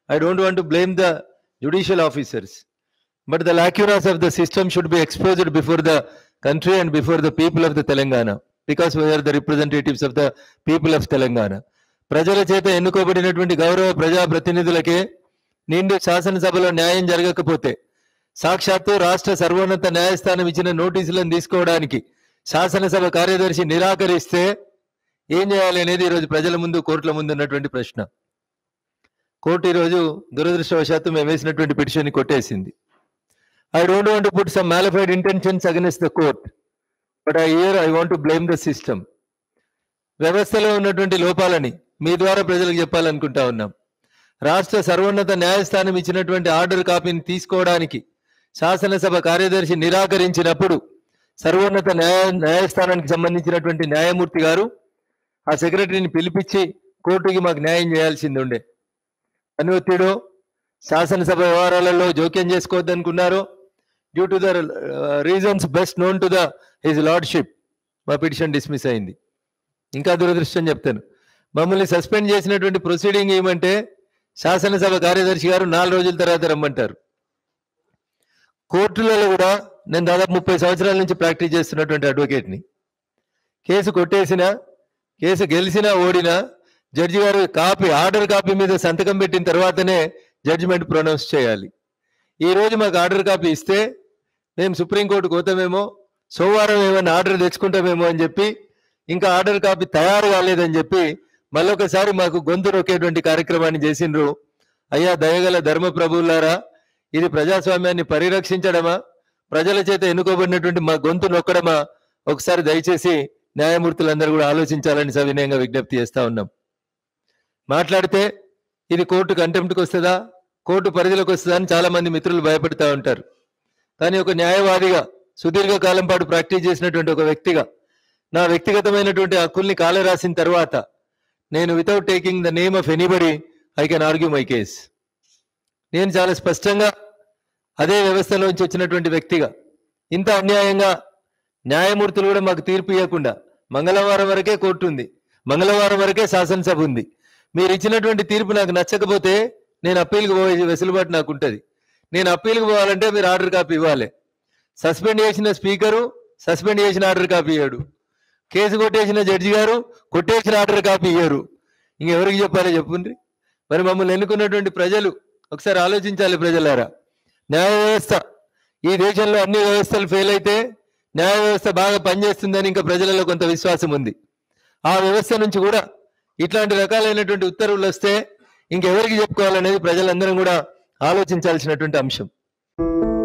I don't want to blame the judicial officers, but the lacunas of the system should be exposed before the country and before the people of the Telangana, because we are the representatives of the people of Telangana. ప్రజల చేత ఎన్నుకోబడినటువంటి గౌరవ ప్రజా ప్రతినిధులకే నిండు శాసనసభలో న్యాయం జరగకపోతే సాక్షాత్తు రాష్ట్ర సర్వోన్నత న్యాయస్థానం ఇచ్చిన నోటీసులను తీసుకోవడానికి శాసనసభ కార్యదర్శి నిరాకరిస్తే ఏం చేయాలి అనేది ఈరోజు ప్రజల ముందు కోర్టుల ముందు ఉన్నటువంటి ప్రశ్న కోర్టు ఈరోజు దురదృష్టవశాత్తు మేము వేసినటువంటి పిటిషన్ కొట్టేసింది I don't want put some malafide intentions against the court but I hear I want blame the system వ్యవస్థలో ఉన్నటువంటి లోపాలని మీ ద్వారా ప్రజలకు చెప్పాలనుకుంటా ఉన్నాం రాష్ట్ర సర్వోన్నత న్యాయస్థానం ఇచ్చినటువంటి ఆర్డర్ కాపీని తీసుకోవడానికి శాసనసభ కార్యదర్శి నిరాకరించినప్పుడు సర్వోన్నత న్యాయ న్యాయస్థానానికి సంబంధించినటువంటి న్యాయమూర్తి గారు ఆ సెక్రటరీని పిలిపించి కోర్టుకి మాకు న్యాయం చేయాల్సింది ఉండే అని ఒత్తిడో శాసనసభ వ్యవహారాలలో జోక్యం చేసుకోవద్దనుకున్నారో due to the reasons best known to the his lordship మా పిటిషన్ డిస్మిస్ అయింది ఇంకా దురదృష్టం చెప్తాను మమ్మల్ని సస్పెండ్ చేసినటువంటి ప్రొసీడింగ్ ఏమంటే శాసనసభ కార్యదర్శి గారు నాలుగు రోజుల తర్వాత రమ్మంటారు కోర్టులలో కూడా నేను దాదాపు ముప్పై సంవత్సరాల నుంచి ప్రాక్టీస్ చేస్తున్నటువంటి అడ్వకేట్ని కేసు కొట్టేసినా కేసు గెలిచినా ఓడినా జడ్జి గారు కాపీ ఆర్డర్ కాపీ మీద సంతకం పెట్టిన తర్వాతనే జడ్జిమెంట్ ప్రొనౌన్స్ చేయాలి ఈ రోజు మాకు ఆర్డర్ కాపీ ఇస్తే మేము సుప్రీంకోర్టుకు పోతామేమో సోమవారం ఏమైనా ఆర్డర్ తెచ్చుకుంటామేమో అని చెప్పి ఇంకా ఆర్డర్ కాపీ తయారు కాలేదని చెప్పి మళ్ళొకసారి మాకు గొంతు నొక్కేటువంటి కార్యక్రమాన్ని చేసిండ్రు అయ్యా దయగల ధర్మ ప్రభువులారా ఇది ప్రజాస్వామ్యాన్ని పరిరక్షించడమా ప్రజల చేత ఎన్నుకోబడినటువంటి మా గొంతు నొక్కడమా ఒకసారి దయచేసి న్యాయమూర్తులందరూ కూడా ఆలోచించాలని సవినయంగా విజ్ఞప్తి చేస్తా ఉన్నాం మాట్లాడితే ఇది కోర్టు కంటెంప్ట్కి వస్తుందా కోర్టు పరిధిలోకి వస్తుందా అని చాలా మంది మిత్రులు భయపడుతూ ఉంటారు కానీ ఒక న్యాయవాదిగా సుదీర్ఘ కాలం పాటు ప్రాక్టీస్ చేసినటువంటి ఒక వ్యక్తిగా నా వ్యక్తిగతమైనటువంటి హక్కుల్ని కాల రాసిన తర్వాత నేను without taking the name of anybody I can argue my case నేను చాలా స్పష్టంగా అదే వ్యవస్థలోంచి వచ్చినటువంటి వ్యక్తిగా ఇంత అన్యాయంగా న్యాయమూర్తులు కూడా మాకు తీర్పు ఇవ్వకుండా మంగళవారం వరకే కోర్టు ఉంది మంగళవారం వరకే శాసనసభ ఉంది మీరు ఇచ్చినటువంటి తీర్పు నాకు నచ్చకపోతే నేను అప్పీల్కి పోయే వెసులుబాటు నాకు ఉంటుంది నేను అప్పీల్కి పోవాలంటే మీరు ఆర్డర్ కాపీ ఇవ్వాలి సస్పెండ్ చేసిన స్పీకరు సస్పెండ్ చేసిన ఆర్డర్ కాపీ ఇయ్యాడు కేసు కొట్టేసిన జడ్జి గారు కొట్టేసిన ఆర్డర్ కాపీ ఇయ్యరు ఇంకెవరికి చెప్పాలి చెప్పుండ్రి మరి మమ్మల్ని ఎన్నుకున్నటువంటి ప్రజలు ఒకసారి ఆలోచించాలి ప్రజలారా న్యాయ వ్యవస్థ ఈ దేశంలో అన్ని వ్యవస్థలు ఫెయిల్ అయితే న్యాయ వ్యవస్థ బాగా పనిచేస్తుందని ఇంకా ప్రజలలో కొంత విశ్వాసం ఉంది ఆ వ్యవస్థ నుంచి కూడా ఇట్లాంటి రకాలైనటువంటి ఉత్తర్వులు వస్తే ఇంకెవరికి చెప్పుకోవాలనేది ప్రజలందరం కూడా ఆలోచించాల్సినటువంటి అంశం